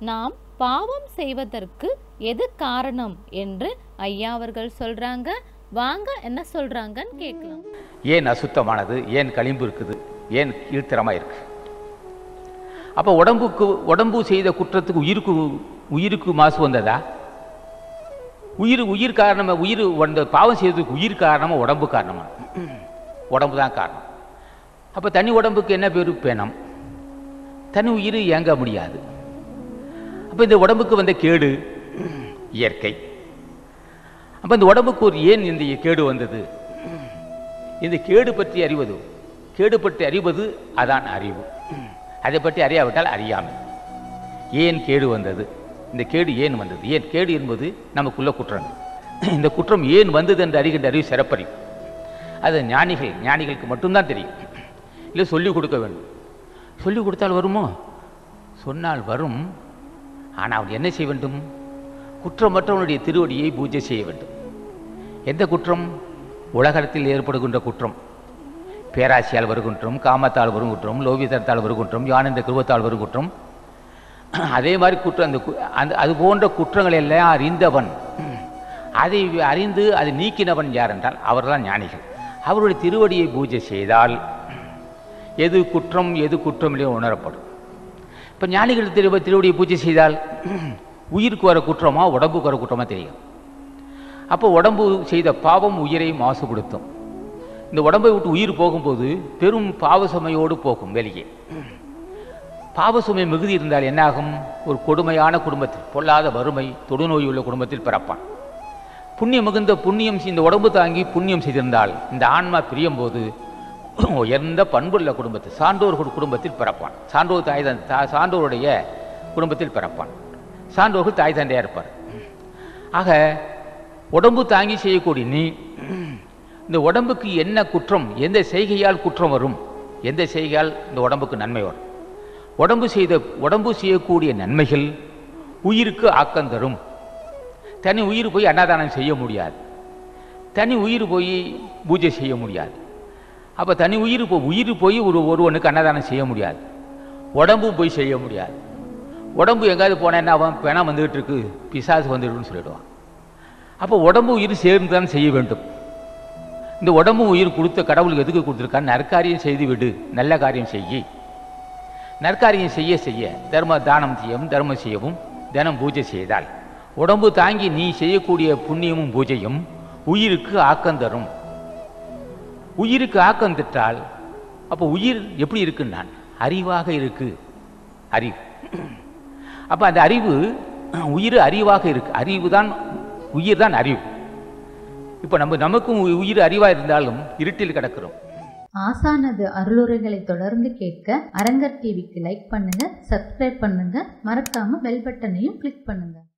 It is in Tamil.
நாம் பாவம் செய்வதற்கு எது காரணம் என்று ஐயா அவர்கள் சொல்றாங்க வாங்க என்ன சொல்றாங்கன்னு கேட்கலாம் ஏன் அசுத்தமானது ஏன் களிம்பு இருக்குது ஏன் கீழ்த்தரமாக இருக்கு அப்போ உடம்புக்கு உடம்பு செய்த குற்றத்துக்கு உயிருக்கு உயிருக்கு மாசு வந்ததா உயிர் உயிர் காரணமா உயிர் வந்த பாவம் செய்ததுக்கு உயிர் காரணமா உடம்பு காரணமா உடம்பு தான் காரணம் அப்போ தனி உடம்புக்கு என்ன பேர் பேணம் தனி உயிர் இயங்க முடியாது அப்போ இந்த உடம்புக்கு வந்த கேடு இயற்கை அப்போ இந்த உடம்புக்கு ஒரு ஏன் இந்த கேடு வந்தது இந்த கேடு பற்றி அறிவது கேடு பற்றி அறிவது அதான் அறிவு அதை பற்றி அறியாவிட்டால் அறியாமை ஏன் கேடு வந்தது இந்த கேடு ஏன் வந்தது ஏன் கேடு என்பது நமக்குள்ள குற்றங்கள் இந்த குற்றம் ஏன் வந்தது என்று அறிகின்ற அறிவு சிறப்பறிவு அது ஞானிகள் ஞானிகளுக்கு மட்டும்தான் தெரியும் இல்லை சொல்லிக் கொடுக்க வேண்டும் சொல்லிக் கொடுத்தால் வருமோ சொன்னால் வரும் ஆனால் அவன் என்ன செய்ய வேண்டும் குற்றமற்றவனுடைய திருவடியை பூஜை செய்ய வேண்டும் எந்த குற்றம் உலகத்தில் ஏற்படுகின்ற குற்றம் பேராசியால் வருகின்றோம் காமத்தால் வரும் குற்றம் லோபிதத்தால் வரும் குற்றம் யானந்த கிருபத்தால் வரும் குற்றம் அதே மாதிரி குற்றம் அந்த கு- அந்த அது போன்ற குற்றங்கள் எல்லாம் அறிந்தவன் அதை அறிந்து அதை நீக்கினவன் யார் என்றால் அவர்தான் ஞானிகள் அவருடைய திருவடியை பூஜை செய்தால் எது குற்றம் எது குற்றம் இல்லையோ உணரப்படும் இப்போ ஞானிகள் திரு திருவடியை பூஜை செய்தால் உயிருக்கு வர குற்றமா உடம்புக்கு வர குற்றமா தெரியும் அப்போ உடம்பு செய்த பாவம் உயிரை மாசுபடுத்தும் இந்த உடம்பை விட்டு உயிர் போகும்போது பெரும் பாவசுமையோடு போகும் வெளியே பாவசுமை மிகுதி இருந்தால் என்னாகும் ஒரு கொடுமையான குடும்பத்தில் பொல்லாத வறுமை தொடுநோய் உள்ள குடும்பத்தில் பிறப்பான் புண்ணியம் மிகுந்த புண்ணியம் செய்- இந்த உடம்பு தாங்கி புண்ணியம் செய்திருந்தால் இந்த ஆன்மா பிரியும் போது உயர்ந்த பண்புள்ள குடும்பத்தில் சான்றோர் கு- குடும்பத்தில் பிறப்பான் சான்றோர் தாய் தந்தை தா- சான்றோருடைய குடும்பத்தில் பிறப்பான் சான்றோர்கள் தாய் தந்தையாக இருப்பார் ஆக உடம்பு தாங்கி செய்யக்கூடிய நீ இந்த உடம்புக்கு என்ன குற்றம் எந்த செய்கையால் குற்றம் வரும் எந்த செய்கையால் இந்த உடம்புக்கு நன்மை வரும் உடம்பு செய்த உடம்பு செய்யக்கூடிய நன்மைகள் உயிருக்கு ஆக்கம் தரும் தனி உயிர் போய் அன்னதானம் செய்ய முடியாது தனி உயிர் போய் பூஜை செய்ய முடியாது அப்போ தனி உயிர் போ உயிர் போய் ஒரு ஒருவனுக்கு அன்னதானம் செய்ய முடியாது உடம்பு போய் செய்ய முடியாது உடம்பு எங்காவது போனால் என்ன அவன் பிணம் வந்துகிட்டு இருக்கு பிசாசு வந்துடுன்னு சொல்லிடுவான் அப்போ உடம்பு உயிர் சேர்ந்து தான் செய்ய வேண்டும் இந்த உடம்பு உயிர் கொடுத்த கடவுளுக்கு எதுக்கு கொடுத்துருக்கான் நற்காரியம் செய்து விடு நல்ல காரியம் செய்யி நற்காரியம் செய்ய செய்ய தர்ம தானம் செய்யவும் தர்மம் செய்யவும் தினம் பூஜை செய்தால் உடம்பு தாங்கி நீ செய்யக்கூடிய புண்ணியமும் பூஜையும் உயிருக்கு ஆக்கம் தரும் உயிருக்கு ஆக்கம் திட்டால் அப்போ உயிர் எப்படி இருக்குன்னான் அறிவாக இருக்கு அறிவு அப்போ அந்த அறிவு உயிர் அறிவாக இருக்கு அறிவு தான் உயிர் தான் அறிவு இப்போ நம்ம நமக்கும் உ- உயிர் அறிவாக இருந்தாலும் இருட்டில் கிடக்கிறோம் ஆசானது அருளுரைகளை தொடர்ந்து கேட்க அரங்கர் டிவிக்கு லைக் பண்ணுங்க சப்ஸ்கிரைப் பண்ணுங்க மறக்காம பெல் பட்டனையும் கிளிக் பண்ணுங்க